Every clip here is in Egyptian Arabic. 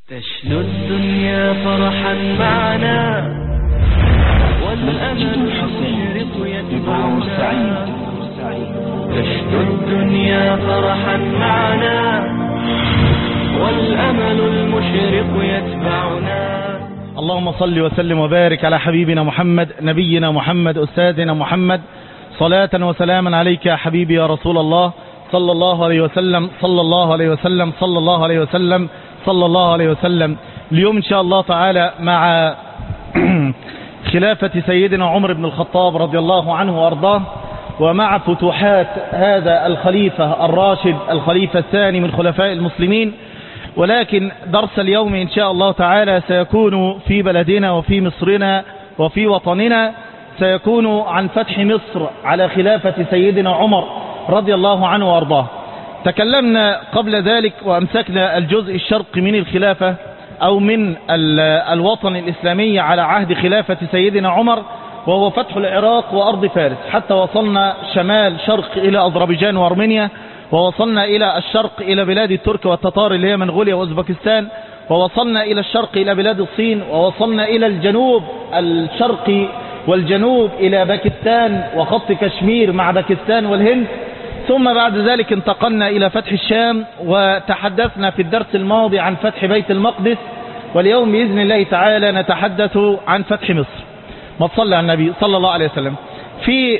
تشنو الدنيا فرحا معنا والأمل المشرق يتبعنا تشنو الدنيا فرحا معنا والأمل المشرق يتبعنا اللهم صل وسلم وبارك على حبيبنا محمد نبينا محمد أستاذنا محمد صلاة وسلاما عليك يا حبيبي يا رسول الله صلى الله عليه وسلم صلى الله عليه وسلم صلى الله عليه وسلم صلى الله عليه وسلم اليوم إن شاء الله تعالى مع خلافة سيدنا عمر بن الخطاب رضي الله عنه وأرضاه ومع فتوحات هذا الخليفة الراشد الخليفة الثاني من خلفاء المسلمين ولكن درس اليوم إن شاء الله تعالى سيكون في بلدنا وفي مصرنا وفي وطننا سيكون عن فتح مصر على خلافة سيدنا عمر رضي الله عنه وأرضاه تكلمنا قبل ذلك وأمسكنا الجزء الشرقي من الخلافة أو من الوطن الإسلامي على عهد خلافة سيدنا عمر وهو فتح العراق وأرض فارس حتى وصلنا شمال شرق إلى أذربيجان وأرمينيا ووصلنا إلى الشرق إلى بلاد الترك والتتار اللي هي منغوليا وأوزبكستان ووصلنا إلى الشرق إلى بلاد الصين ووصلنا إلى الجنوب الشرقي والجنوب إلى باكستان وخط كشمير مع باكستان والهند ثم بعد ذلك انتقلنا إلى فتح الشام وتحدثنا في الدرس الماضي عن فتح بيت المقدس واليوم بإذن الله تعالى نتحدث عن فتح مصر ما تصلى على النبي صلى الله عليه وسلم في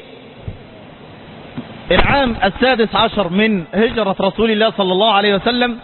العام السادس عشر من هجرة رسول الله صلى الله عليه وسلم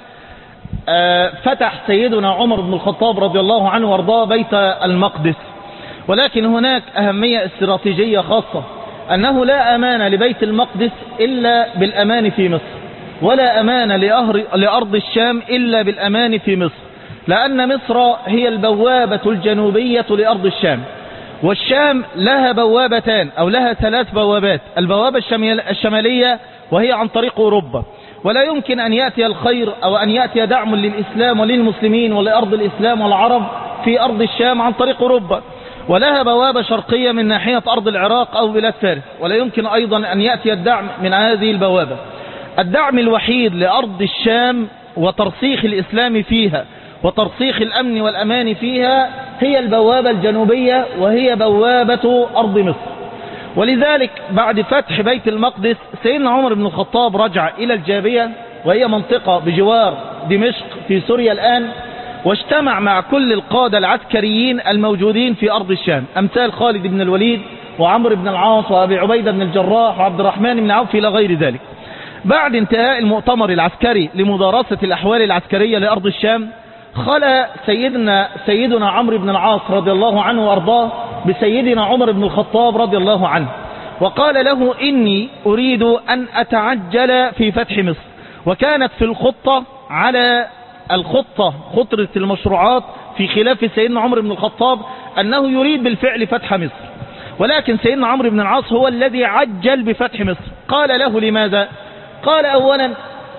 فتح سيدنا عمر بن الخطاب رضي الله عنه وارضاه بيت المقدس ولكن هناك أهمية استراتيجية خاصة أنه لا أمان لبيت المقدس إلا بالأمان في مصر ولا أمان لأرض الشام إلا بالأمان في مصر لأن مصر هي البوابة الجنوبية لأرض الشام والشام لها بوابتان أو لها ثلاث بوابات البوابة الشمالية وهي عن طريق أوروبا ولا يمكن أن يأتي الخير أو أن يأتي دعم للإسلام وللمسلمين ولأرض الإسلام والعرب في أرض الشام عن طريق أوروبا ولها بوابة شرقية من ناحية أرض العراق أو بلاد فارس ولا يمكن أيضا أن يأتي الدعم من هذه البوابة الدعم الوحيد لأرض الشام وترسيخ الإسلام فيها وترسيخ الأمن والأمان فيها هي البوابة الجنوبية وهي بوابة أرض مصر ولذلك بعد فتح بيت المقدس سيدنا عمر بن الخطاب رجع إلى الجابية وهي منطقة بجوار دمشق في سوريا الآن واجتمع مع كل القادة العسكريين الموجودين في أرض الشام أمثال خالد بن الوليد وعمر بن العاص وأبي عبيدة بن الجراح وعبد الرحمن بن عوف إلى غير ذلك بعد انتهاء المؤتمر العسكري لمدارسة الأحوال العسكرية لأرض الشام خلى سيدنا سيدنا عمرو بن العاص رضي الله عنه وارضاه بسيدنا عمر بن الخطاب رضي الله عنه وقال له إني أريد أن أتعجل في فتح مصر وكانت في الخطة على الخطة خطرة المشروعات في خلاف سيدنا عمر بن الخطاب أنه يريد بالفعل فتح مصر ولكن سيدنا عمرو بن العاص هو الذي عجل بفتح مصر قال له لماذا قال أولا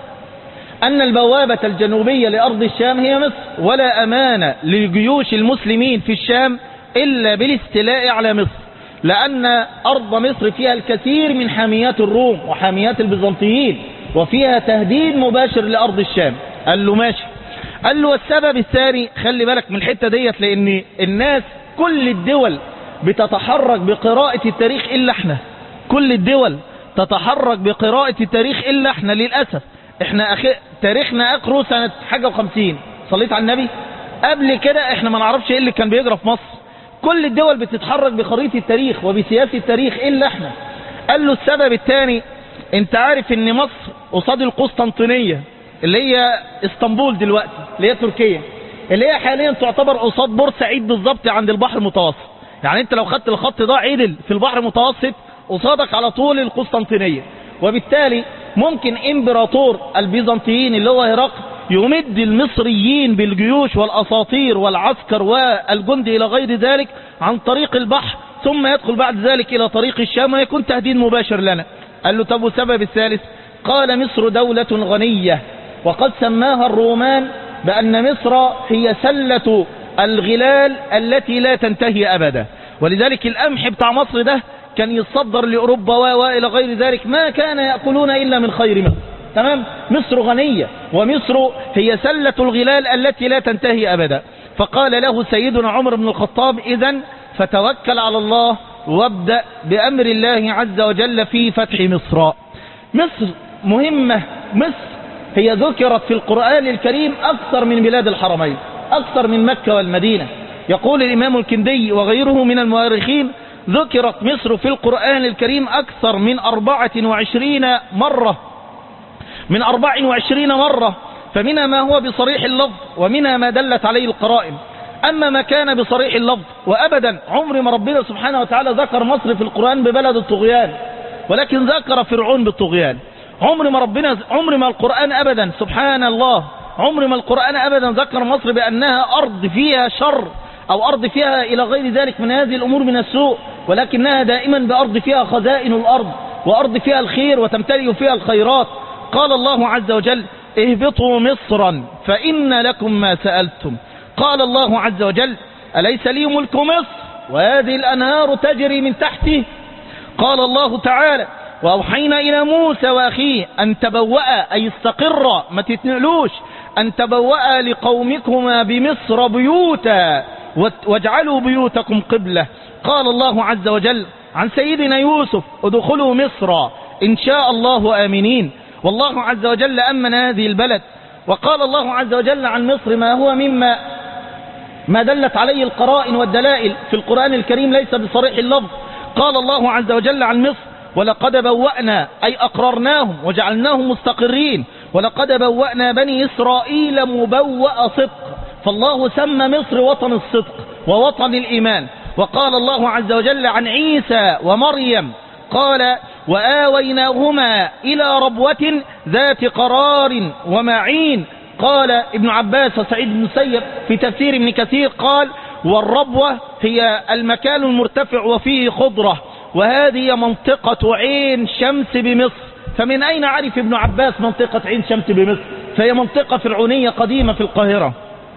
أن البوابة الجنوبية لأرض الشام هي مصر ولا أمان لجيوش المسلمين في الشام إلا بالاستيلاء على مصر لأن أرض مصر فيها الكثير من حاميات الروم وحاميات البيزنطيين وفيها تهديد مباشر لأرض الشام قال له ماشي قال له والسبب الثاني خلي بالك من الحتة ديت لأن الناس كل الدول بتتحرك بقراءة التاريخ إلا احنا كل الدول تتحرك بقراءة التاريخ إلا احنا للأسف احنا أخي... تاريخنا اخره سنة حاجة وخمسين صليت على النبي قبل كده احنا ما نعرفش ايه اللي كان بيجرى في مصر كل الدول بتتحرك بخريطة التاريخ وبسياسة التاريخ الا احنا قال له السبب الثاني انت عارف ان مصر قصاد القسطنطينية اللي هي اسطنبول دلوقتي اللي هي تركيا اللي هي حاليا تعتبر قصاد بورسعيد بالظبط عند البحر المتوسط يعني انت لو خدت الخط ده عدل في البحر المتوسط قصادك على طول القسطنطينية وبالتالي ممكن امبراطور البيزنطيين اللي هو هرقل يمد المصريين بالجيوش والأساطير والعسكر والجند إلى غير ذلك عن طريق البحر ثم يدخل بعد ذلك إلى طريق الشام ويكون تهديد مباشر لنا قال له طب والسبب الثالث قال مصر دولة غنية وقد سماها الرومان بأن مصر هي سلة الغلال التي لا تنتهي أبدا ولذلك القمح بتاع مصر ده كان يتصدر لأوروبا وإلى غير ذلك ما كان يأكلون إلا من خير مصر تمام مصر غنية ومصر هي سلة الغلال التي لا تنتهي أبدا فقال له سيدنا عمر بن الخطاب إذا فتوكل على الله وابدأ بأمر الله عز وجل في فتح مصر مصر مهمة مصر هي ذكرت في القرآن الكريم أكثر من بلاد الحرمين أكثر من مكة والمدينة يقول الإمام الكندي وغيره من المؤرخين ذكرت مصر في القرآن الكريم أكثر من أربعة وعشرين مرة من أربع وعشرين مرة فمنها ما هو بصريح اللفظ ومنها ما دلت عليه القرائن أما ما كان بصريح اللفظ وأبدا عمر ما ربنا سبحانه وتعالى ذكر مصر في القرآن ببلد الطغيان ولكن ذكر فرعون بالطغيان عمر ما ربنا عمر ما القرآن أبدا سبحان الله عمر ما القرآن أبدا ذكر مصر بأنها أرض فيها شر أو أرض فيها إلى غير ذلك من هذه الأمور من السوء ولكنها دائما بأرض فيها خزائن الأرض وأرض فيها الخير وتمتلئ فيها الخيرات قال الله عز وجل اهبطوا مصرا فإن لكم ما سألتم قال الله عز وجل أليس لي ملك مصر وهذه الأنهار تجري من تحتي قال الله تعالى وأوحينا إلى موسى وأخيه أن تبوأ أي استقر ما تتنقلوش أن تبوأ لقومكما بمصر بيوتا واجعلوا بيوتكم قبلة قال الله عز وجل عن سيدنا يوسف ادخلوا مصر إن شاء الله آمنين والله عز وجل أمن هذه البلد وقال الله عز وجل عن مصر ما هو مما ما دلت عليه القرائن والدلائل في القرآن الكريم ليس بصريح اللفظ قال الله عز وجل عن مصر ولقد بوأنا أي أقررناهم وجعلناهم مستقرين ولقد بوأنا بني إسرائيل مبوأ صدق فالله سمى مصر وطن الصدق ووطن الإيمان وقال الله عز وجل عن عيسى ومريم قال وآويناهما إلى ربوة ذات قرار ومعين قال ابن عباس وسعيد بن سيب في تفسير ابن كثير قال والربوة هي المكان المرتفع وفيه خضرة وهذه منطقة عين شمس بمصر فمن أين عرف ابن عباس منطقة عين شمس بمصر فهي منطقة فرعونية قديمة في القاهرة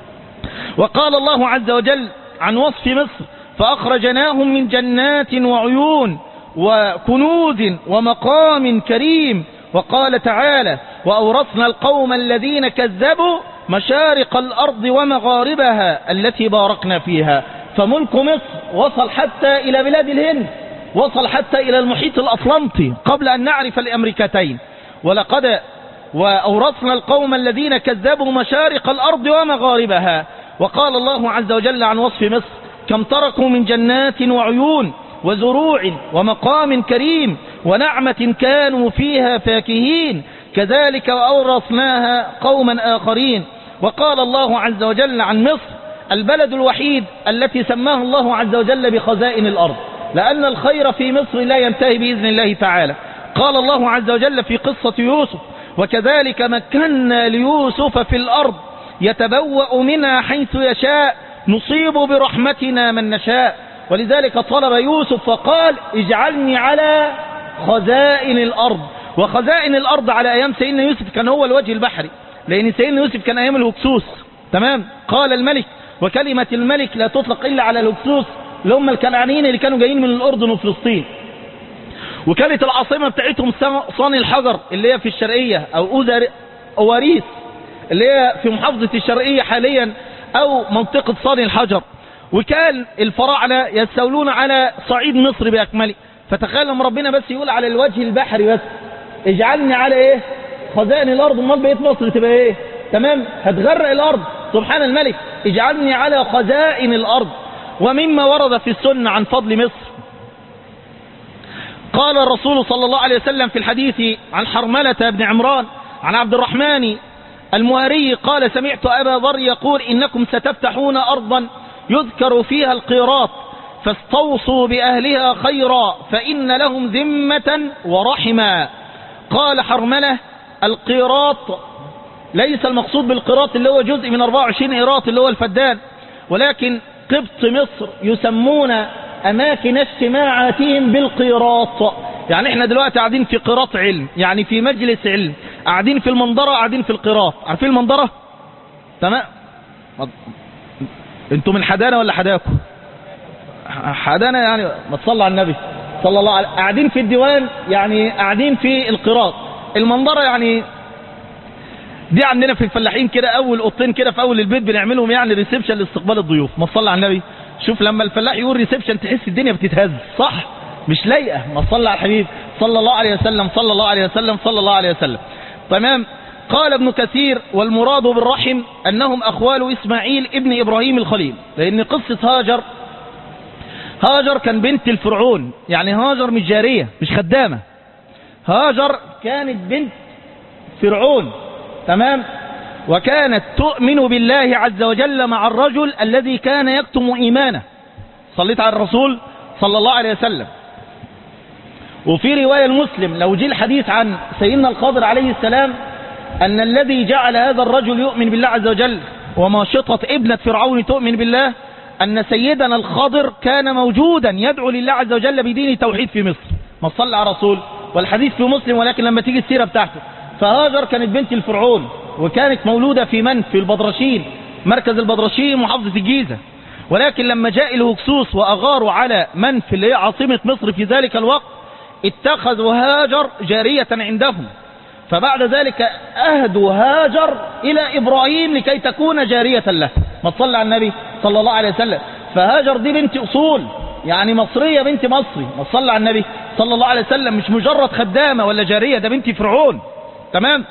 وقال الله عز وجل عن وصف مصر فأخرجناهم من جنات وعيون وكنوز ومقام كريم وقال تعالى وأورثنا القوم الذين كذبوا مشارق الأرض ومغاربها التي باركنا فيها فملك مصر وصل حتى إلى بلاد الهند وصل حتى إلى المحيط الأطلنطي قبل أن نعرف الأمريكتين ولقد وأورثنا القوم الذين كذبوا مشارق الأرض ومغاربها وقال الله عز وجل عن وصف مصر كم تركوا من جنات وعيون وزروع ومقام كريم ونعمة كانوا فيها فاكهين كذلك وأورثناها قوما آخرين وقال الله عز وجل عن مصر البلد الوحيد التي سماه الله عز وجل بخزائن الأرض لأن الخير في مصر لا ينتهي بإذن الله تعالى قال الله عز وجل في قصة يوسف وكذلك مكنا ليوسف في الأرض يتبوأ منها حيث يشاء نصيب برحمتنا من نشاء ولذلك طلب يوسف فقال اجعلني على خزائن الأرض وخزائن الأرض على أيام سيدنا يوسف كان هو الوجه البحري لأن سيدنا يوسف كان أيام الهكسوس تمام قال الملك وكلمة الملك لا تطلق إلا على الهكسوس اللي هم الكنعانيين اللي كانوا جايين من الأردن وفلسطين وكانت العاصمة بتاعتهم صاني الحجر اللي هي في الشرقية أو أواريس اللي هي في محافظة الشرقية حاليا أو منطقة صاني الحجر وكان الفراعنة يستولون على صعيد مصر بأكمله فتخيل لما ربنا بس يقول على الوجه البحري بس اجعلني على ايه خزائن الارض امال بقيت مصر تبقى ايه تمام هتغرق الارض سبحان الملك اجعلني على خزائن الارض ومما ورد في السنة عن فضل مصر قال الرسول صلى الله عليه وسلم في الحديث عن حرملة بن عمران عن عبد الرحمن المواري قال سمعت أبا ذر يقول إنكم ستفتحون أرضا يذكر فيها القيراط فاستوصوا بأهلها خيرا فإن لهم ذمة ورحما قال حرملة القيراط ليس المقصود بالقيراط اللي هو جزء من 24 قيراط اللي هو الفدان ولكن قبط مصر يسمون أماكن اجتماعاتهم بالقيراط يعني احنا دلوقتي قاعدين في قيراط علم يعني في مجلس علم قاعدين في المنظرة قاعدين في القيراط عارفين المنظرة تمام انتوا من حدانا ولا حداكم حدانا يعني ما تصلى على النبي صلى الله عليه قاعدين في الديوان يعني قاعدين في القراط المنظرة يعني دي عندنا في الفلاحين كده اول اوضتين كده في اول البيت بنعملهم يعني ريسبشن لاستقبال الضيوف ما تصلي على النبي شوف لما الفلاح يقول ريسبشن تحس الدنيا بتتهز صح مش لايقه ما تصلي على الحبيب صلى الله عليه وسلم صلى الله عليه وسلم صلى الله عليه وسلم تمام قال ابن كثير والمراد بالرحم انهم اخوال اسماعيل ابن ابراهيم الخليل لان قصه هاجر هاجر كان بنت الفرعون يعني هاجر مش جاريه مش خدامه هاجر كانت بنت فرعون تمام وكانت تؤمن بالله عز وجل مع الرجل الذي كان يكتم إيمانه صليت على الرسول صلى الله عليه وسلم وفي رواية المسلم لو جي الحديث عن سيدنا الخضر عليه السلام أن الذي جعل هذا الرجل يؤمن بالله عز وجل وماشطة ابنة فرعون تؤمن بالله أن سيدنا الخضر كان موجودا يدعو لله عز وجل بدين توحيد في مصر ما صلى على الرسول والحديث في مسلم ولكن لما تيجي السيرة بتاعته فهاجر كانت بنت الفرعون وكانت مولودة في منف في البدرشين مركز البدرشين محافظة الجيزة ولكن لما جاء الهكسوس وأغاروا على منف اللي هي عاصمة مصر في ذلك الوقت اتخذوا هاجر جارية عندهم فبعد ذلك أهدوا هاجر إلى إبراهيم لكي تكون جارية له ما تصلى على النبي صلى الله عليه وسلم فهاجر دي بنت أصول يعني مصرية بنت مصري ما تصلى على النبي صلى الله عليه وسلم مش مجرد خدامة ولا جارية ده بنت فرعون تمام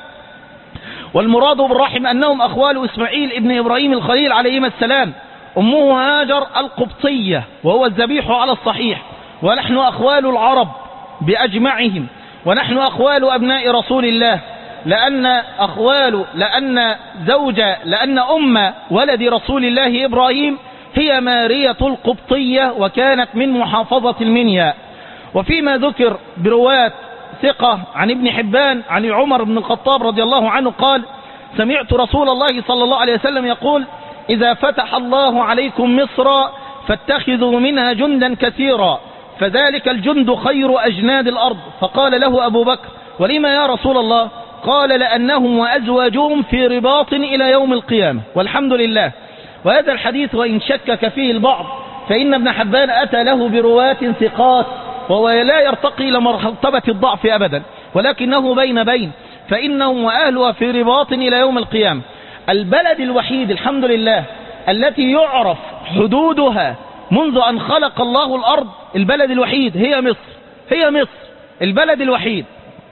والمراد بالرحم أنهم أخوال إسماعيل ابن إبراهيم الخليل عليهما السلام أمه هاجر القبطية وهو الذبيح على الصحيح ونحن أخوال العرب بأجمعهم ونحن أخوال أبناء رسول الله لأن أخوال لأن زوجة لأن أم ولد رسول الله إبراهيم هي مارية القبطية وكانت من محافظة المنيا وفيما ذكر برواة ثقة عن ابن حبان عن عمر بن الخطاب رضي الله عنه قال سمعت رسول الله صلى الله عليه وسلم يقول إذا فتح الله عليكم مصر فاتخذوا منها جندا كثيرا فذلك الجند خير أجناد الأرض فقال له أبو بكر ولما يا رسول الله قال لأنهم وأزواجهم في رباط إلى يوم القيامة والحمد لله وهذا الحديث وإن شكك فيه البعض فإن ابن حبان أتى له برواة ثقات وهو لا يرتقي إلى مرتبة الضعف أبدا ولكنه بين بين فإنهم وأهلها في رباط إلى يوم القيامة البلد الوحيد الحمد لله التي يعرف حدودها منذ أن خلق الله الأرض البلد الوحيد هي مصر هي مصر البلد الوحيد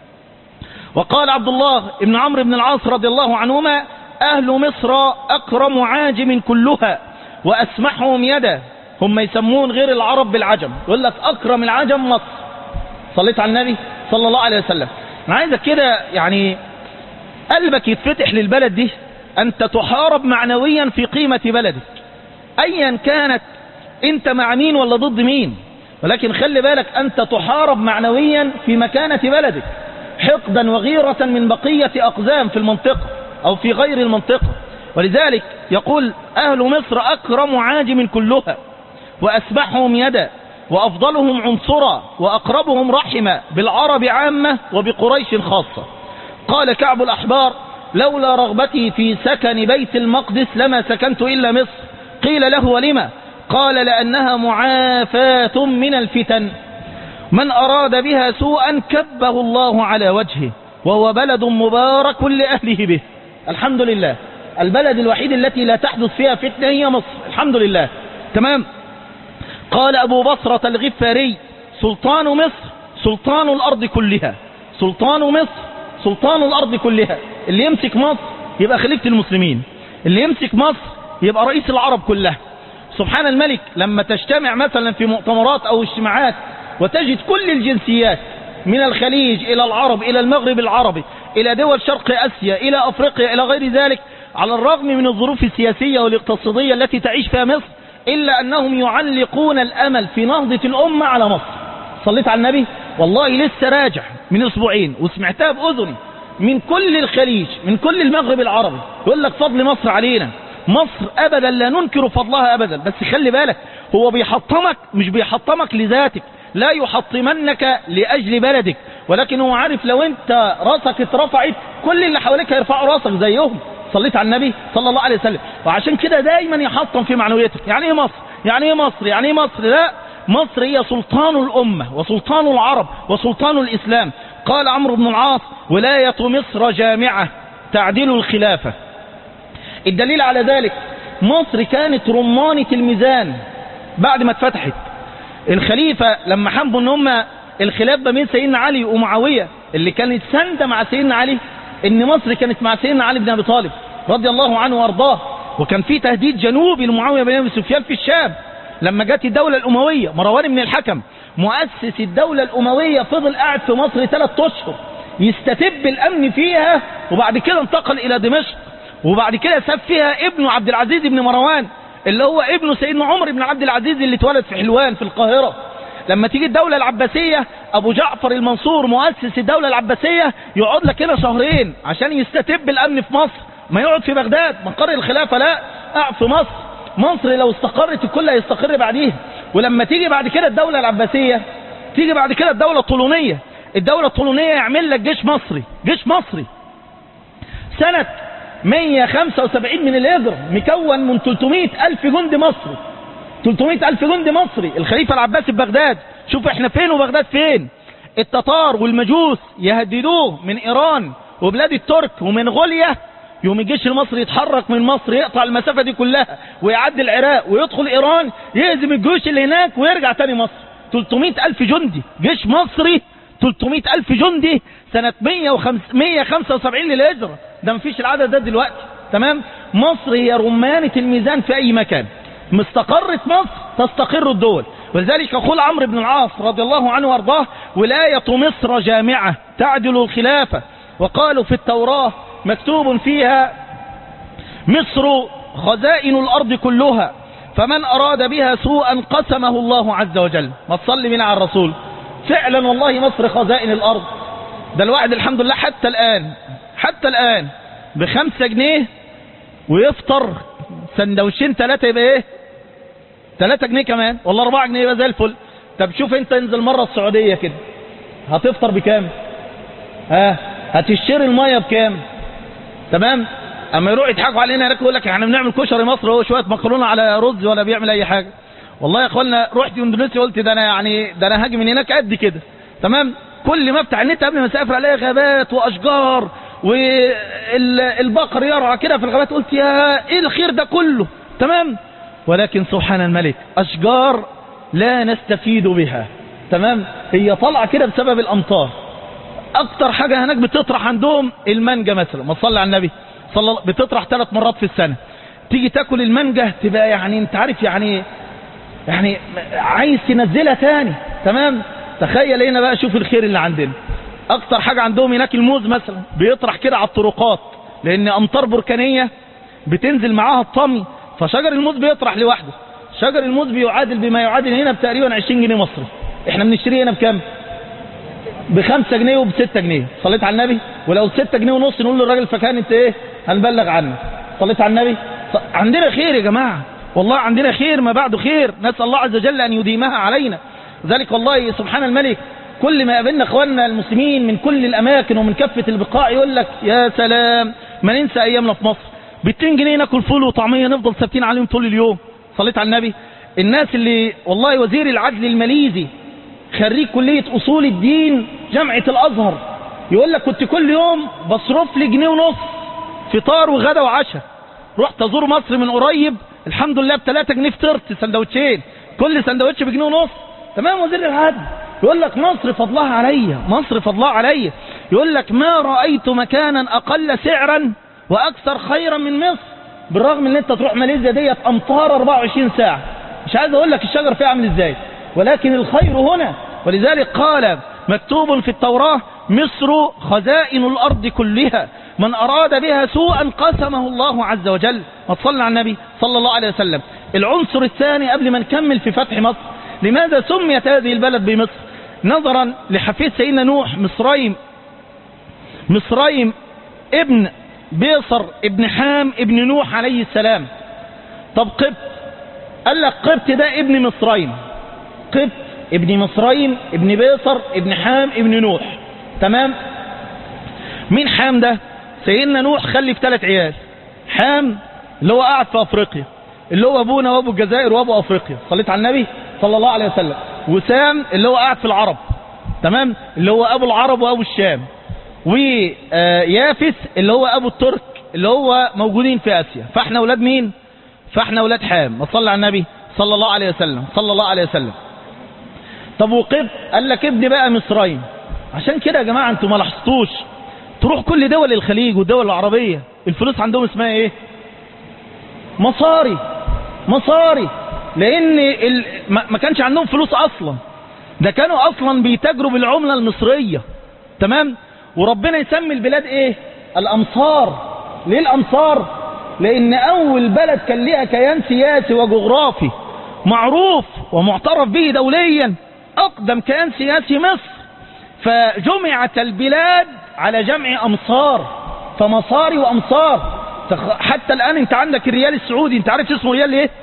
وقال عبد الله بن عمرو بن العاص رضي الله عنهما أهل مصر أكرم عاجم كلها وأسمحهم يدا هم يسمون غير العرب بالعجم يقول لك أكرم العجم مصر صليت على النبي صلى الله عليه وسلم أنا عايزك كده يعني قلبك يتفتح للبلد دي أنت تحارب معنويا في قيمة بلدك أيا كانت أنت مع مين ولا ضد مين ولكن خلي بالك أنت تحارب معنويا في مكانة بلدك حقدا وغيرة من بقية أقزام في المنطقة أو في غير المنطقة ولذلك يقول أهل مصر أكرم عاجم كلها وأسبحهم يدا وأفضلهم عنصرا وأقربهم رحما بالعرب عامة وبقريش خاصة قال كعب الأحبار لولا رغبتي في سكن بيت المقدس لما سكنت إلا مصر قيل له ولما قال لأنها معافاة من الفتن من أراد بها سوءا كبه الله على وجهه وهو بلد مبارك لأهله به الحمد لله البلد الوحيد التي لا تحدث فيها فتنة هي مصر الحمد لله تمام قال أبو بصرة الغفاري سلطان مصر سلطان الأرض كلها سلطان مصر سلطان الأرض كلها اللي يمسك مصر يبقى خليفة المسلمين اللي يمسك مصر يبقى رئيس العرب كلها سبحان الملك لما تجتمع مثلا في مؤتمرات أو اجتماعات وتجد كل الجنسيات من الخليج إلى العرب إلى المغرب العربي إلى دول شرق أسيا إلى أفريقيا إلى غير ذلك على الرغم من الظروف السياسية والاقتصادية التي تعيش فيها مصر إلا أنهم يعلقون الأمل في نهضة الأمة على مصر صليت على النبي والله لسه راجع من أسبوعين وسمعتها بأذني من كل الخليج من كل المغرب العربي يقول لك فضل مصر علينا مصر أبدا لا ننكر فضلها أبدا بس خلي بالك هو بيحطمك مش بيحطمك لذاتك لا يحطمنك لأجل بلدك ولكن هو عارف لو انت راسك اترفعت كل اللي حواليك هيرفعوا راسك زيهم صليت على النبي صلى الله عليه وسلم وعشان كده دايما يحطم في معنويتك يعني ايه مصر يعني ايه مصر يعني ايه مصر لا مصر هي سلطان الأمة وسلطان العرب وسلطان الإسلام قال عمرو بن العاص ولاية مصر جامعة تعديل الخلافة الدليل على ذلك مصر كانت رمانة الميزان بعد ما اتفتحت الخليفة لما حبوا ان هم الخلاف بين سيدنا علي ومعاوية اللي كانت سندة مع سيدنا علي ان مصر كانت مع سيدنا علي بن ابي طالب رضي الله عنه وارضاه وكان في تهديد جنوبي لمعاوية بن ابي سفيان في الشام لما جت الدولة الأموية مروان بن الحكم مؤسس الدولة الأموية فضل قاعد في مصر ثلاث أشهر يستتب الأمن فيها وبعد كده انتقل إلى دمشق وبعد كده ساب فيها ابنه عبد العزيز بن مروان اللي هو ابنه سيدنا عمر بن عبد العزيز اللي اتولد في حلوان في القاهرة لما تيجي الدولة العباسية أبو جعفر المنصور مؤسس الدولة العباسية يقعد لك هنا شهرين عشان يستتب الأمن في مصر ما يقعد في بغداد مقر الخلافة لا قاعد في مصر مصر لو استقرت الكل هيستقر بعديها ولما تيجي بعد كده الدولة العباسية تيجي بعد كده الدولة الطولونية الدولة الطولونية يعمل لك جيش مصري جيش مصري سنة 175 من الهجرة مكون من 300 ألف جندي مصري 300 ألف جندي مصري الخليفة العباسي في بغداد شوف احنا فين وبغداد فين التتار والمجوس يهددوه من إيران وبلاد الترك ومن غوليا يوم الجيش المصري يتحرك من مصر يقطع المسافة دي كلها ويعدي العراق ويدخل إيران يهزم الجيوش اللي هناك ويرجع تاني مصر 300 ألف جندي جيش مصري 300 ألف جندي سنة 175 للهجرة ده مفيش العدد ده دلوقتي تمام مصر هي رمانة الميزان في أي مكان مستقرت مصر تستقر الدول ولذلك يقول عمرو بن العاص رضي الله عنه وارضاه ولاية مصر جامعة تعدل الخلافة وقالوا في التوراة مكتوب فيها مصر خزائن الأرض كلها فمن أراد بها سوءا قسمه الله عز وجل ما تصلي بنا على الرسول فعلا والله مصر خزائن الأرض ده الواحد الحمد لله حتى الآن حتى الآن بخمسة جنيه ويفطر سندوتشين ثلاثة يبقى ايه ثلاثة جنيه كمان والله أربعة جنيه يبقى زي الفل طب شوف انت انزل مرة السعودية كده هتفطر بكام ها هتشتري المية بكام تمام اما يروح يضحكوا علينا هناك يقول لك احنا بنعمل كشري مصر هو شويه مكرونه على رز ولا بيعمل اي حاجه والله يا اخوانا رحت اندونيسيا قلت ده انا يعني ده انا هاجي من هناك قد كده تمام كل ما افتح النت قبل ما اسافر الاقي غابات واشجار والبقر يرعى كده في الغابات قلت يا ايه الخير ده كله تمام ولكن سبحان الملك اشجار لا نستفيد بها تمام هي طالعه كده بسبب الامطار اكتر حاجة هناك بتطرح عندهم المانجا مثلا ما تصلي على النبي صلى الله بتطرح ثلاث مرات في السنة تيجي تاكل المانجا تبقى يعني انت عارف يعني يعني عايز تنزلها تاني تمام تخيل هنا بقى شوف الخير اللي عندنا اكتر حاجة عندهم هناك الموز مثلا بيطرح كده على الطرقات لان امطار بركانية بتنزل معاها الطمي فشجر الموز بيطرح لوحده شجر الموز بيعادل بما يعادل هنا بتقريبا 20 جنيه مصري احنا بنشتريه هنا بكام بخمسة جنيه وبستة جنيه صليت على النبي ولو ستة جنيه ونص نقول للراجل فكان انت ايه هنبلغ عنه صليت على النبي عندنا خير يا جماعة والله عندنا خير ما بعده خير نسأل الله عز وجل أن يديمها علينا ذلك والله سبحان الملك كل ما قابلنا اخواننا المسلمين من كل الاماكن ومن كافة البقاع يقول لك يا سلام ما ننسى ايامنا في مصر ب 2 جنيه ناكل فول وطعميه نفضل ثابتين عليهم طول اليوم صليت على النبي الناس اللي والله وزير العدل الماليزي خريج كلية أصول الدين جامعة الأزهر يقول لك كنت كل يوم بصرف لي جنيه ونص فطار وغدا وعشاء رحت أزور مصر من قريب الحمد لله ب 3 جنيه فطرت سندوتشين كل سندوتش بجنيه ونص تمام وزير العدل يقول لك مصر فضلها عليا مصر فضلها عليا يقول لك ما رأيت مكانا أقل سعرا وأكثر خيرا من مصر بالرغم ان انت تروح ماليزيا ديت امطار 24 ساعة مش عايز اقول لك الشجر فيها عامل ازاي ولكن الخير هنا ولذلك قال مكتوب في التوراة مصر خزائن الأرض كلها من أراد بها سوءا قسمه الله عز وجل ما تصلى على النبي صلى الله عليه وسلم العنصر الثاني قبل ما نكمل في فتح مصر لماذا سميت هذه البلد بمصر نظرا لحفيد سيدنا نوح مصريم مصريم ابن بيصر ابن حام ابن نوح عليه السلام طب قبط قال لك قبط ده ابن مصريم قبط ابن مصريم ابن بيصر ابن حام ابن نوح تمام مين حام ده سيدنا نوح خلي في ثلاث عيال حام اللي هو قاعد في افريقيا اللي هو ابونا وابو الجزائر وابو افريقيا صليت على النبي صلى الله عليه وسلم وسام اللي هو قاعد في العرب تمام اللي هو ابو العرب وابو الشام ويافث اللي هو ابو الترك اللي هو موجودين في اسيا فاحنا اولاد مين فاحنا اولاد حام ما صلى على النبي صلى الله عليه وسلم صلى الله عليه وسلم طب وقبط قال لك ابني بقى مصرين عشان كده يا جماعه انتوا ما لاحظتوش تروح كل دول الخليج والدول العربيه الفلوس عندهم اسمها ايه مصاري مصاري لان ال... ما ما كانش عندهم فلوس اصلا ده كانوا اصلا بيتاجروا بالعمله المصريه تمام وربنا يسمي البلاد ايه الامصار ليه الامصار لان اول بلد كان ليها كيان سياسي وجغرافي معروف ومعترف به دوليا اقدم كيان سياسي مصر فجمعت البلاد على جمع امصار فمصاري وامصار تخ- حتى الان انت عندك الريال السعودي انت عارف اسمه ريال ايه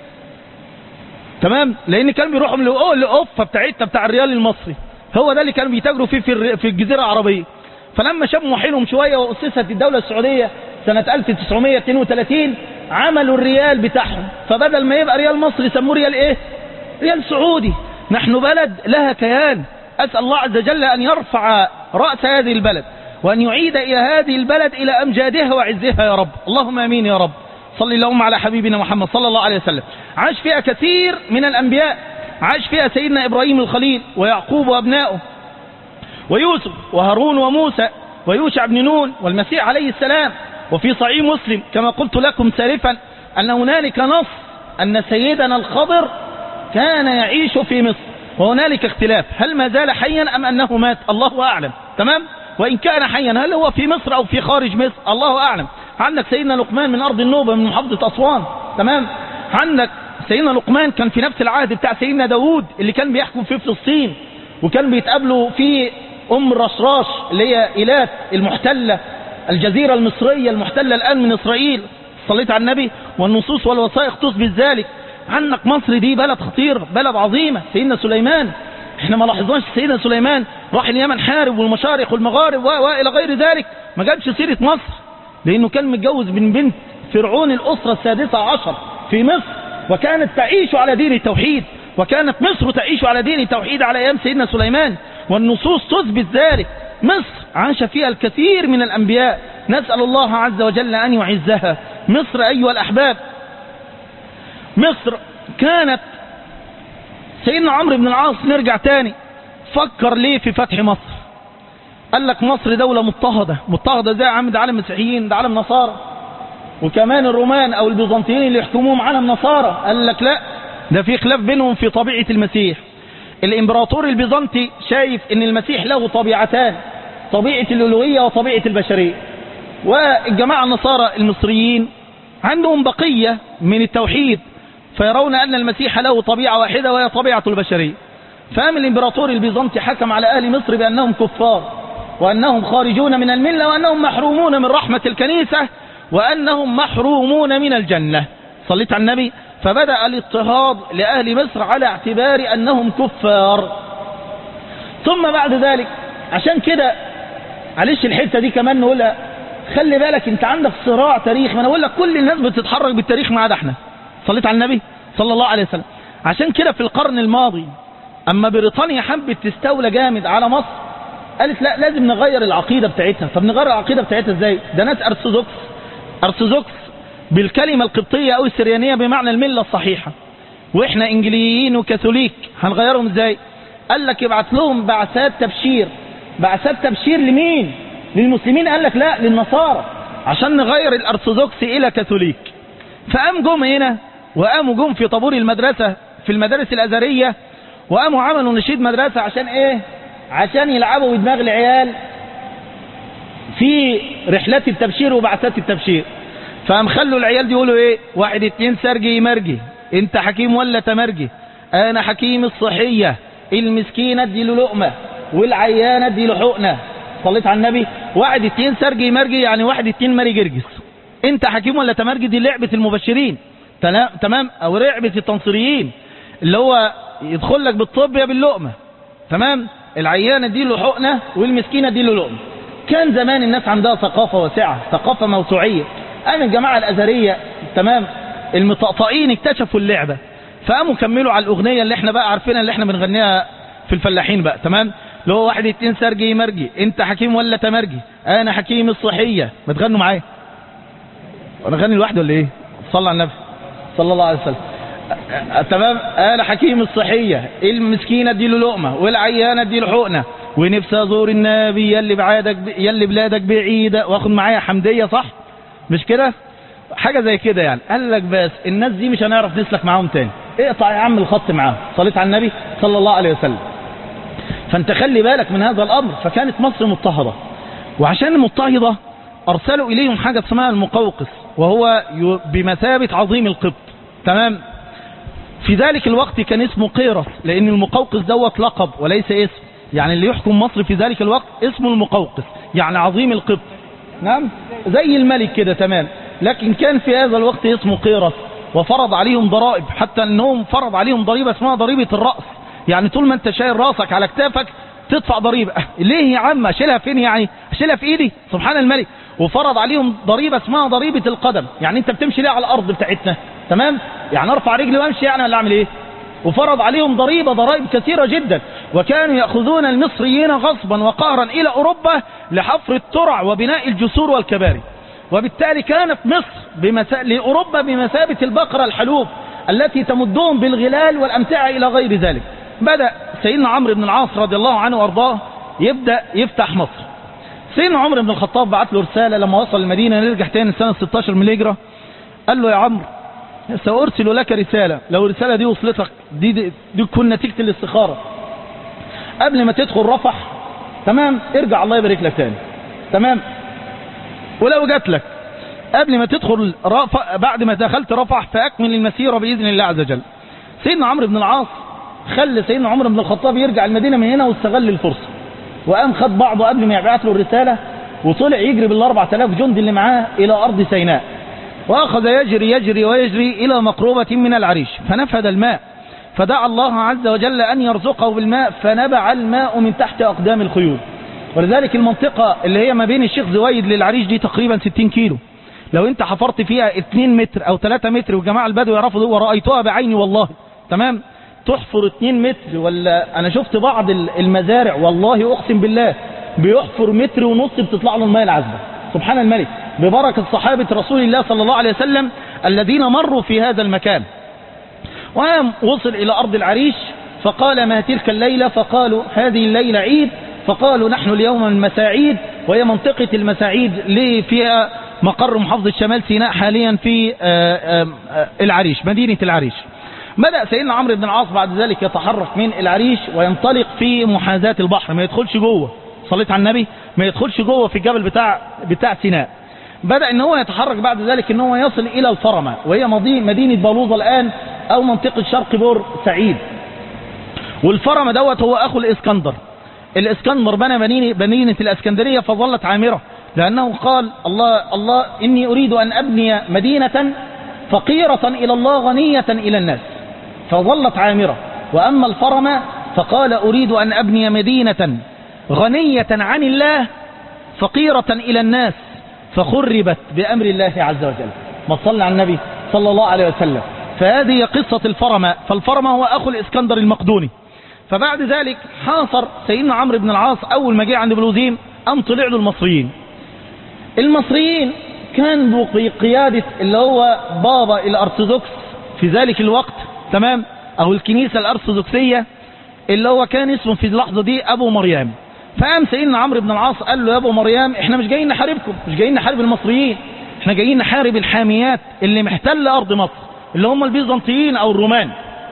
تمام لان كانوا بيروحوا من الأو- الاوفه بتاعتنا بتاع الريال المصري هو ده اللي كانوا بيتاجروا فيه في الر- في الجزيره العربيه فلما شموا حيلهم شويه واسست الدوله السعوديه سنه 1932 عملوا الريال بتاعهم فبدل ما يبقى ريال مصري سموه ريال ايه ريال سعودي نحن بلد لها كيان اسال الله عز وجل ان يرفع راس هذه البلد وان يعيد الى هذه البلد الى امجادها وعزها يا رب اللهم امين يا رب صل اللهم على حبيبنا محمد صلى الله عليه وسلم عاش فيها كثير من الأنبياء عاش فيها سيدنا إبراهيم الخليل ويعقوب وأبنائه ويوسف وهارون وموسى ويوشع بن نون والمسيح عليه السلام وفي صحيح مسلم كما قلت لكم سالفا أن هنالك نص أن سيدنا الخضر كان يعيش في مصر وهنالك اختلاف هل ما زال حيا أم أنه مات الله أعلم تمام وإن كان حيا هل هو في مصر أو في خارج مصر الله أعلم عندك سيدنا لقمان من أرض النوبة من محافظة أسوان تمام عندك سيدنا لقمان كان في نفس العهد بتاع سيدنا داوود اللي كان بيحكم في فلسطين وكان بيتقابلوا في أم الرشراش اللي هي إيلات المحتلة الجزيرة المصرية المحتلة الآن من إسرائيل صليت على النبي والنصوص والوثائق تثبت ذلك عندك مصر دي بلد خطير بلد عظيمة سيدنا سليمان احنا ما لاحظناش سيدنا سليمان راح اليمن حارب والمشارق والمغارب و- والى غير ذلك ما جابش سيرة مصر لانه كان متجوز من بنت فرعون الاسرة السادسة عشر في مصر وكانت تعيش على دين التوحيد وكانت مصر تعيش على دين التوحيد على ايام سيدنا سليمان والنصوص تثبت ذلك مصر عاش فيها الكثير من الانبياء نسأل الله عز وجل ان يعزها مصر ايها الاحباب مصر كانت سيدنا عمرو بن العاص نرجع تاني فكر ليه في فتح مصر قال لك مصر دولة مضطهدة مضطهدة زي عم ده عالم مسيحيين ده عالم نصارى وكمان الرومان او البيزنطيين اللي يحكموهم عالم نصارى قال لك لا ده في خلاف بينهم في طبيعة المسيح الامبراطور البيزنطي شايف ان المسيح له طبيعتان طبيعة الالوهية وطبيعة البشرية والجماعة النصارى المصريين عندهم بقية من التوحيد فيرون أن المسيح له طبيعة واحدة وهي طبيعة البشرية فقام الإمبراطور البيزنطي حكم على أهل مصر بأنهم كفار وأنهم خارجون من الملة وأنهم محرومون من رحمة الكنيسة وأنهم محرومون من الجنة صليت على النبي فبدأ الاضطهاد لأهل مصر على اعتبار أنهم كفار ثم بعد ذلك عشان كده معلش الحتة دي كمان نقولها خلي بالك انت عندك صراع تاريخ ما انا اقول لك كل الناس بتتحرك بالتاريخ ما عدا احنا صليت على النبي صلى الله عليه وسلم عشان كده في القرن الماضي اما بريطانيا حبت تستولى جامد على مصر قالت لا لازم نغير العقيدة بتاعتها طب نغير العقيدة بتاعتها ازاي ده ناس ارثوذكس ارثوذكس بالكلمة القبطية او السريانية بمعنى الملة الصحيحة واحنا انجليين وكاثوليك هنغيرهم ازاي قال لك يبعت لهم بعثات تبشير بعثات تبشير لمين للمسلمين قال لك لا للنصارى عشان نغير الارثوذكس الى كاثوليك فقام جم هنا وقاموا جم في طابور المدرسة في المدارس الازهرية وقاموا عملوا نشيد مدرسة عشان ايه عشان يلعبوا بدماغ العيال في رحلات التبشير وبعثات التبشير فقام خلوا العيال دي يقولوا ايه واحد اتنين سرجي مرجي انت حكيم ولا تمرجي انا حكيم الصحية المسكين ادي له لقمة والعيان ادي له حقنة صليت على النبي واحد اتنين سرجي مرجي يعني واحد اتنين مري جرجس انت حكيم ولا تمرجي دي لعبة المبشرين تلا- تمام او لعبة التنصيريين اللي هو يدخل لك بالطب يا باللقمة تمام العيان ادي له حقنة والمسكين ادي له لقمة كان زمان الناس عندها ثقافة واسعة ثقافة موسوعية قام الجماعة الأزهرية تمام المطقطقين اكتشفوا اللعبة فقاموا كملوا على الأغنية اللي احنا بقى عارفينها اللي احنا بنغنيها في الفلاحين بقى تمام اللي هو واحد اتنين سرجي مرجي انت حكيم ولا تمرجي انا حكيم الصحية ما تغنوا معايا انا غني لوحدي ولا ايه صلى على النبي صلى الله عليه وسلم أه، تمام انا حكيم الصحية المسكينة اديله لقمة والعيانة اديله حقنة ونفسي ازور النبي يلي بعادك يلي بلادك بعيدة واخد معايا حمدية صح مش كده حاجة زي كده يعني قال لك بس الناس دي مش هنعرف نسلك معاهم تاني اقطع يا عم الخط معاهم صليت على النبي صلى الله عليه وسلم فانت خلي بالك من هذا الامر فكانت مصر مضطهدة وعشان المضطهدة ارسلوا اليهم حاجة اسمها المقوقس وهو ي- بمثابة عظيم القبط تمام في ذلك الوقت كان اسمه قيرس لان المقوقس دوت لقب وليس اسم يعني اللي يحكم مصر في ذلك الوقت اسمه المقوقس يعني عظيم القبط نعم زي الملك كده تمام لكن كان في هذا الوقت اسمه قيرس وفرض عليهم ضرائب حتى انهم فرض عليهم ضريبة اسمها ضريبة الرأس يعني طول ما انت شايل راسك على كتافك تدفع ضريبة أه، ليه يا عم اشيلها فين يعني اشيلها في ايدي سبحان الملك وفرض عليهم ضريبة اسمها ضريبة القدم يعني انت بتمشي ليه على الارض بتاعتنا تمام يعني ارفع رجلي وامشي يعني ولا اعمل ايه وفرض عليهم ضريبة ضرائب كثيرة جدا وكانوا يأخذون المصريين غصبا وقهرا إلى أوروبا لحفر الترع وبناء الجسور والكباري وبالتالي كانت مصر بمسا... لأوروبا بمثابة البقرة الحلوب التي تمدهم بالغلال والأمتعة إلى غير ذلك بدأ سيدنا عمرو بن العاص رضي الله عنه وارضاه يبدأ يفتح مصر سيدنا عمرو بن الخطاب بعت له رسالة لما وصل المدينة نرجع تاني سنة 16 من الهجرة قال له يا عمرو سأرسل لك رسالة لو الرسالة دي وصلتك دي, دي, دي تكون نتيجة الاستخارة قبل ما تدخل رفح تمام ارجع الله يبارك لك تاني تمام ولو جات لك قبل ما تدخل رفح بعد ما دخلت رفح فأكمل المسيرة بإذن الله عز وجل سيدنا عمرو بن العاص خلى سيدنا عمرو بن الخطاب يرجع المدينة من هنا واستغل الفرصة وقام خد بعضه قبل ما يبعت له الرسالة وطلع يجري بالأربع تلاف جندي اللي معاه إلى أرض سيناء وأخذ يجري يجري ويجري إلى مقربة من العريش فنفذ الماء فدعا الله عز وجل أن يرزقه بالماء فنبع الماء من تحت أقدام الخيول ولذلك المنطقة اللي هي ما بين الشيخ زويد للعريش دي تقريبا 60 كيلو لو انت حفرت فيها 2 متر او 3 متر والجماعة البدو يعرفوا دي ورأيتها بعيني والله تمام تحفر 2 متر ولا انا شفت بعض المزارع والله اقسم بالله بيحفر متر ونص بتطلع له الماء العذبة سبحان الملك ببركة صحابة رسول الله صلى الله عليه وسلم الذين مروا في هذا المكان وقام وصل إلى أرض العريش فقال ما تلك الليلة فقالوا هذه الليلة عيد فقالوا نحن اليوم من مساعيد وهي منطقة المساعيد اللي فيها مقر محافظة شمال سيناء حاليا في آه، آه، آه، العريش مدينة العريش بدأ سيدنا عمرو بن العاص بعد ذلك يتحرك من العريش وينطلق في محاذاة البحر ما يدخلش جوه صليت على النبي ما يدخلش جوه في الجبل بتاع بتاع سيناء بدأ ان هو يتحرك بعد ذلك ان هو يصل الى الفرمة وهي مضي- مدينة بلوظة الان او منطقة شرق بور سعيد والفرمة دوت هو اخو الاسكندر الاسكندر بنى مدينة, مدينة الاسكندرية فظلت عامرة لانه قال الله, الله اني اريد ان ابني مدينة فقيرة الى الله غنية الى الناس فظلت عامرة واما الفرمة فقال اريد ان ابني مدينة غنية عن الله فقيرة الى الناس فخربت بأمر الله عز وجل ما صلى على النبي صلى الله عليه وسلم فهذه قصة الفرمة فالفرمة هو أخو الإسكندر المقدوني فبعد ذلك حاصر سيدنا عمرو بن العاص أول ما جه عند بلوزيم أم طلع له المصريين المصريين كان بقيادة اللي هو بابا الأرثوذكس في ذلك الوقت تمام أو الكنيسة الأرثوذكسية اللي هو كان اسمه في اللحظة دي أبو مريم فقام سيدنا عمرو بن العاص قال له يا ابو مريم احنا مش جايين نحاربكم مش جايين نحارب المصريين احنا جايين نحارب الحاميات اللي محتل ارض مصر اللي هم البيزنطيين او الرومان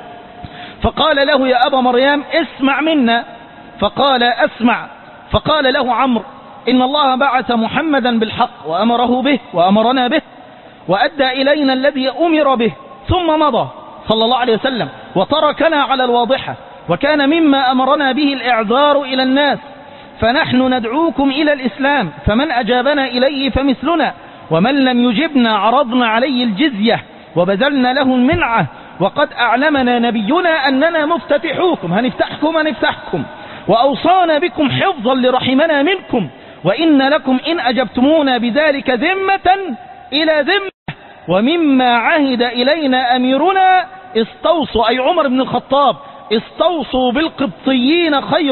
فقال له يا ابا مريم اسمع منا فقال اسمع فقال له عمرو ان الله بعث محمدا بالحق وامره به وامرنا به وادى الينا الذي امر به ثم مضى صلى الله عليه وسلم وتركنا على الواضحة وكان مما امرنا به الاعذار الى الناس فنحن ندعوكم إلى الإسلام فمن أجابنا إليه فمثلنا ومن لم يجبنا عرضنا عليه الجزية وبذلنا له المنعة وقد أعلمنا نبينا أننا مفتتحوكم هنفتحكم هنفتحكم وأوصانا بكم حفظا لرحمنا منكم وإن لكم إن أجبتمونا بذلك ذمة إلى ذمة ومما عهد إلينا أميرنا استوصوا أي عمر بن الخطاب استوصوا بالقبطيين خيرا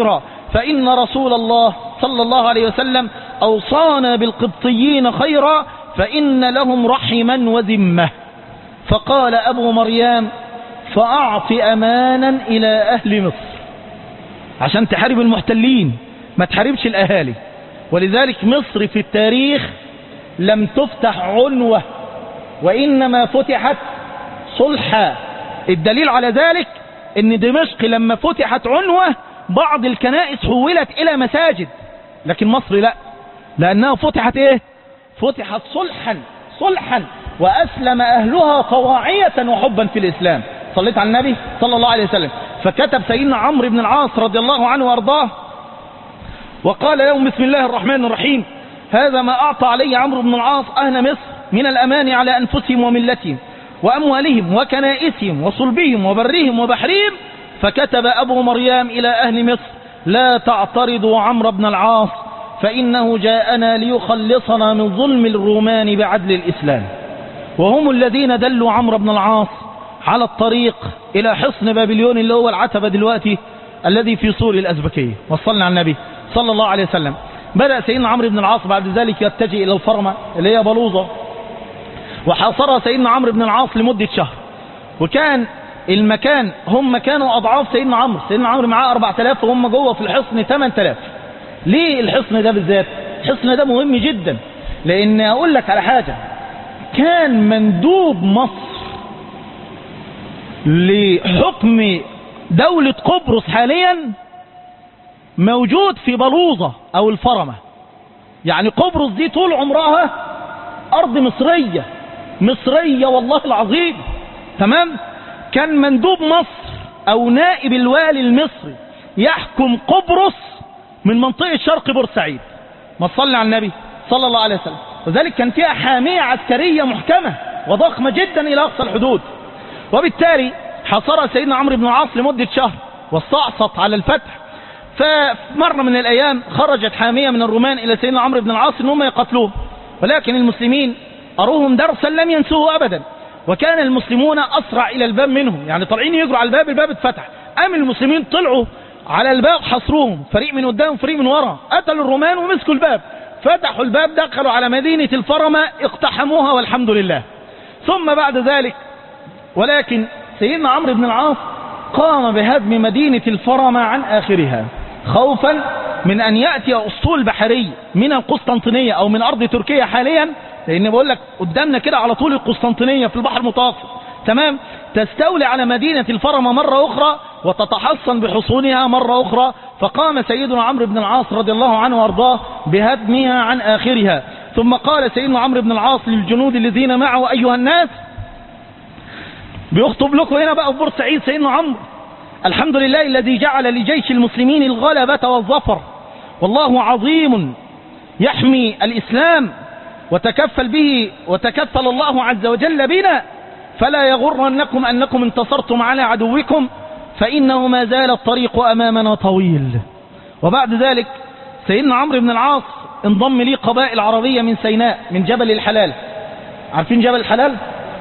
فإن رسول الله صلى الله عليه وسلم أوصانا بالقبطيين خيرا فإن لهم رحما وذمة فقال أبو مريم فأعط أمانا إلى أهل مصر عشان تحارب المحتلين ما تحاربش الأهالي ولذلك مصر في التاريخ لم تفتح عنوة وإنما فتحت صلحا الدليل على ذلك ان دمشق لما فتحت عنوة بعض الكنائس حولت الى مساجد لكن مصر لا لانها فتحت ايه فتحت صلحا صلحا واسلم اهلها طواعية وحبا في الاسلام صليت على النبي صلى الله عليه وسلم فكتب سيدنا عمرو بن العاص رضي الله عنه وارضاه وقال لهم بسم الله الرحمن الرحيم هذا ما أعطى علي عمرو بن العاص أهل مصر من الأمان على أنفسهم وملتهم وأموالهم وكنائسهم وصلبهم وبرهم وبحرهم فكتب أبو مريم إلى أهل مصر لا تعترضوا عمرو بن العاص فإنه جاءنا ليخلصنا من ظلم الرومان بعدل الإسلام وهم الذين دلوا عمرو بن العاص على الطريق إلى حصن بابليون اللي هو العتبة دلوقتي الذي في سور الأزبكية وصلنا على النبي صلى الله عليه وسلم بدأ سيدنا عمرو بن العاص بعد ذلك يتجه إلى الفرمة اللي هي بلوظة وحاصرها سيدنا عمرو بن العاص لمدة شهر وكان المكان هم كانوا أضعاف سيدنا عمرو سيدنا عمرو معاه 4000 وهم جوه في الحصن 8000 ليه الحصن ده بالذات الحصن ده مهم جدا لأن أقول لك على حاجة كان مندوب مصر لحكم دولة قبرص حاليا موجود في بلوظة أو الفرمة يعني قبرص دي طول عمرها أرض مصرية مصرية والله العظيم تمام كان مندوب مصر أو نائب الوالي المصري يحكم قبرص من منطقة شرق بورسعيد ما صلي على النبي صلى الله عليه وسلم وذلك كان فيها حامية عسكرية محكمة وضخمة جدا إلى أقصى الحدود وبالتالي حصرها سيدنا عمرو بن العاص لمدة شهر واستعصت على الفتح فمرة من الأيام خرجت حامية من الرومان إلى سيدنا عمرو بن العاص أنهم يقتلوه ولكن المسلمين أروهم درسا لم ينسوه أبدا وكان المسلمون أسرع إلى الباب منهم يعني طالعين يجروا على الباب الباب اتفتح أم المسلمين طلعوا على الباب حصروهم فريق من قدام فريق من ورا قتلوا الرومان ومسكوا الباب فتحوا الباب دخلوا على مدينة الفرمة اقتحموها والحمد لله ثم بعد ذلك ولكن سيدنا عمرو بن العاص قام بهدم مدينة الفرمة عن آخرها خوفا من أن يأتي أسطول بحري من القسطنطينية أو من أرض تركيا حاليا لأن بقول لك قدامنا كده على طول القسطنطينية في البحر المتوسط تمام تستولي على مدينة الفرمة مرة أخرى وتتحصن بحصونها مرة أخرى فقام سيدنا عمرو بن العاص رضي الله عنه وارضاه بهدمها عن آخرها ثم قال سيدنا عمرو بن العاص للجنود الذين معه أيها الناس بيخطب لكم هنا بقى في بورسعيد سيدنا عمرو الحمد لله الذي جعل لجيش المسلمين الغلبة والظفر والله عظيم يحمي الإسلام وتكفل به وتكفل الله عز وجل بنا فلا يغرنكم أنكم انتصرتم على عدوكم فإنه ما زال الطريق أمامنا طويل وبعد ذلك سيدنا عمرو بن العاص انضم لي قبائل عربية من سيناء من جبل الحلال عارفين جبل الحلال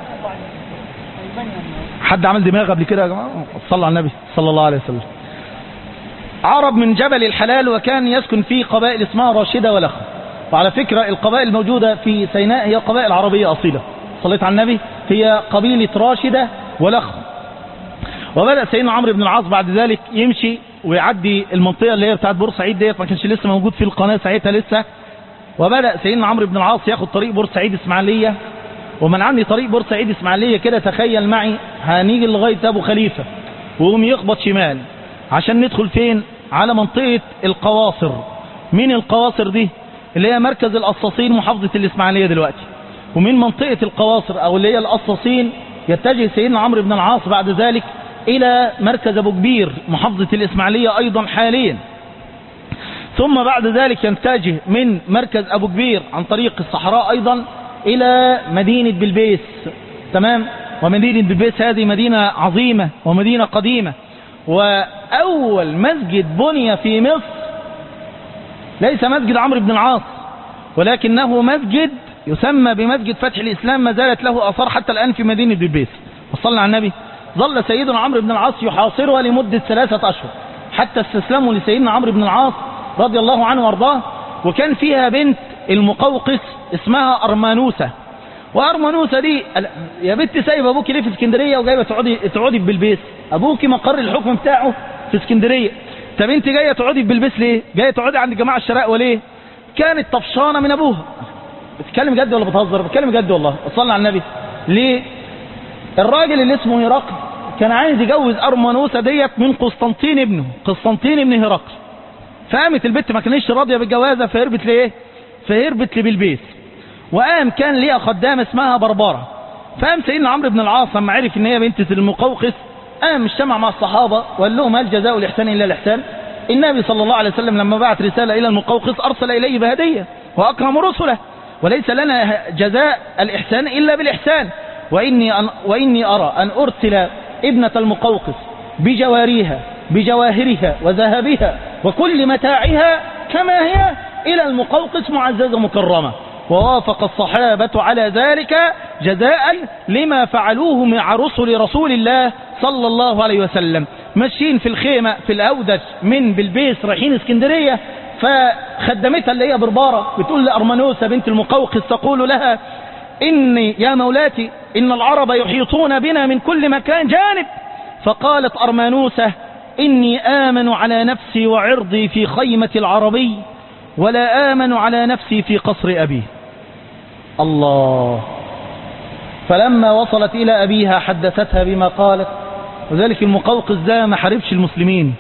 حد عمل دماغ قبل كده يا جماعة صلى على النبي صلى الله عليه وسلم عرب من جبل الحلال وكان يسكن فيه قبائل اسمها راشدة ولخم وعلى فكرة القبائل الموجودة في سيناء هي قبائل عربية أصيلة صليت على النبي هي قبيلة راشدة ولخم وبدأ سيدنا عمرو بن العاص بعد ذلك يمشي ويعدي المنطقة اللي هي بتاعت بورسعيد ديت ما كانش لسه موجود في القناة ساعتها لسه وبدأ سيدنا عمرو بن العاص ياخد طريق بورسعيد اسماعيلية ومن عندي طريق بورسعيد اسماعيلية كده تخيل معي هنيجي لغاية ابو خليفة ويقوم يخبط شمال عشان ندخل فين على منطقة القواصر مين القواصر دي اللي هي مركز القصاصين محافظة الاسماعيلية دلوقتي ومن منطقة القواصر او اللي هي القصاصين يتجه سيدنا عمرو بن العاص بعد ذلك الى مركز ابو كبير محافظة الاسماعيلية ايضا حاليا ثم بعد ذلك ينتجه من مركز ابو كبير عن طريق الصحراء ايضا الى مدينة بلبيس تمام ومدينة بلبيس هذه مدينة عظيمة ومدينة قديمة واول مسجد بني في مصر ليس مسجد عمرو بن العاص ولكنه مسجد يسمى بمسجد فتح الإسلام ما زالت له أثار حتى الآن في مدينة بلبيس وصلنا على النبي ظل سيدنا عمرو بن العاص يحاصرها لمدة ثلاثة أشهر حتى استسلموا لسيدنا عمرو بن العاص رضي الله عنه وارضاه وكان فيها بنت المقوقس اسمها أرمانوسة وأرمانوسة دي قال- يا بنت سايبه ابوكي ليه في اسكندرية وجايبه تقعدي تقعدي في بلبيس ابوكي مقر الحكم بتاعه في اسكندرية طب انت جايه تقعدي في بلبيس ليه جايه تقعدي عند جماعة الشراء وليه كانت طفشانة من ابوها بتتكلم جد ولا بتهزر بتتكلم جد والله صلى على النبي ليه الراجل اللي اسمه هرقل كان عايز يجوز ارمانوسة ديت من قسطنطين ابنه قسطنطين ابن هرقل فقامت البت ما كانتش راضيه بالجوازه فهربت لايه فهربت لبلبيس وقام كان ليها خدامه اسمها بربره فقام سيدنا عمرو بن العاص لما عرف ان هي بنت المقوقس قام اجتمع مع الصحابه وقال لهم هل جزاء الاحسان الا الاحسان النبي صلى الله عليه وسلم لما بعت رساله الى المقوقس ارسل اليه بهديه واكرم رسله وليس لنا جزاء الاحسان الا بالاحسان واني أن واني ارى ان ارسل ابنه المقوقس بجواريها بجواهرها وذهبها وكل متاعها كما هي إلى المقوقس معززة مكرمة ووافق الصحابة على ذلك جزاء لما فعلوه مع رسل رسول الله صلى الله عليه وسلم ماشيين في الخيمة في الأودج من بلبيس رايحين اسكندرية فخدمتها اللي هي بربارة بتقول لأرمنوسة بنت المقوقس تقول لها إني يا مولاتي إن العرب يحيطون بنا من كل مكان جانب فقالت أرمانوسة إني آمن على نفسي وعرضي في خيمة العربي ولا آمن على نفسي في قصر أبي الله فلما وصلت إلى أبيها حدثتها بما قالت وذلك المقوقس ده ما حاربش المسلمين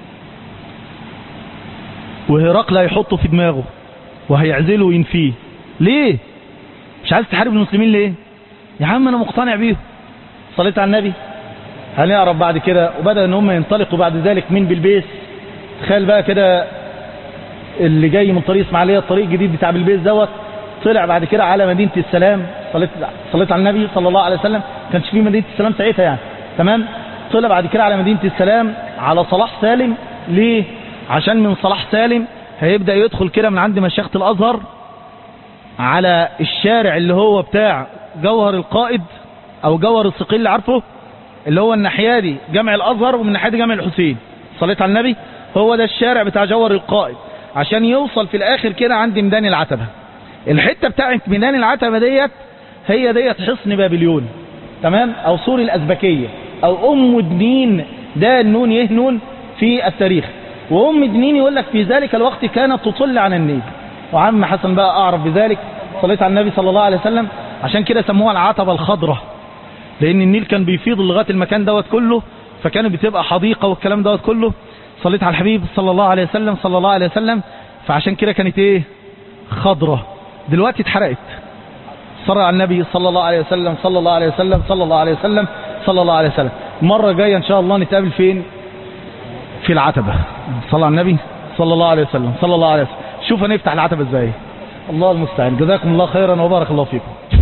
وهرقل هيحطه في دماغه وهيعزله وينفيه ليه مش عايز تحارب المسلمين ليه يا عم انا مقتنع بيهم صليت على النبي هنعرف بعد كده وبدأ ان هم ينطلقوا بعد ذلك من بلبيس تخيل بقى كده اللي جاي من طريق اسماعيليه الطريق الجديد بتاع بلبيس دوت طلع بعد كده على مدينه السلام صليت صليت على النبي صلى الله عليه وسلم كانش في مدينه السلام ساعتها يعني تمام طلع بعد كده على مدينه السلام على صلاح سالم ليه عشان من صلاح سالم هيبدا يدخل كده من عند مشيخه الازهر على الشارع اللي هو بتاع جوهر القائد او جوهر الصقيل اللي عارفه اللي هو الناحيه دي جامع الازهر ومن الناحيه دي جامع الحسين صليت على النبي هو ده الشارع بتاع جوهر القائد عشان يوصل في الاخر كده عند ميدان العتبه الحته بتاعت ميدان العتبه ديت هي ديت حصن بابليون تمام او سور الازبكيه او ام دنين ده النون يه نون في التاريخ وام دنين يقول لك في ذلك الوقت كانت تطل عن النيل وعم حسن بقى اعرف بذلك صليت على النبي صلى الله عليه وسلم عشان كده سموها العتبه الخضراء لان النيل كان بيفيض لغايه المكان دوت كله فكانت بتبقى حديقه والكلام دوت كله صليت على الحبيب صلى الله عليه وسلم صلى الله عليه وسلم فعشان كده كانت ايه خضره دلوقتي اتحرقت صلى على النبي صلى الله عليه وسلم صلى الله عليه وسلم صلى الله عليه وسلم صلى الله عليه وسلم المره الجايه ان شاء الله نتقابل فين في العتبه صلى على النبي صلى الله عليه وسلم صلى الله عليه وسلم شوف هنفتح العتبه ازاي الله المستعان جزاكم الله خيرا وبارك الله فيكم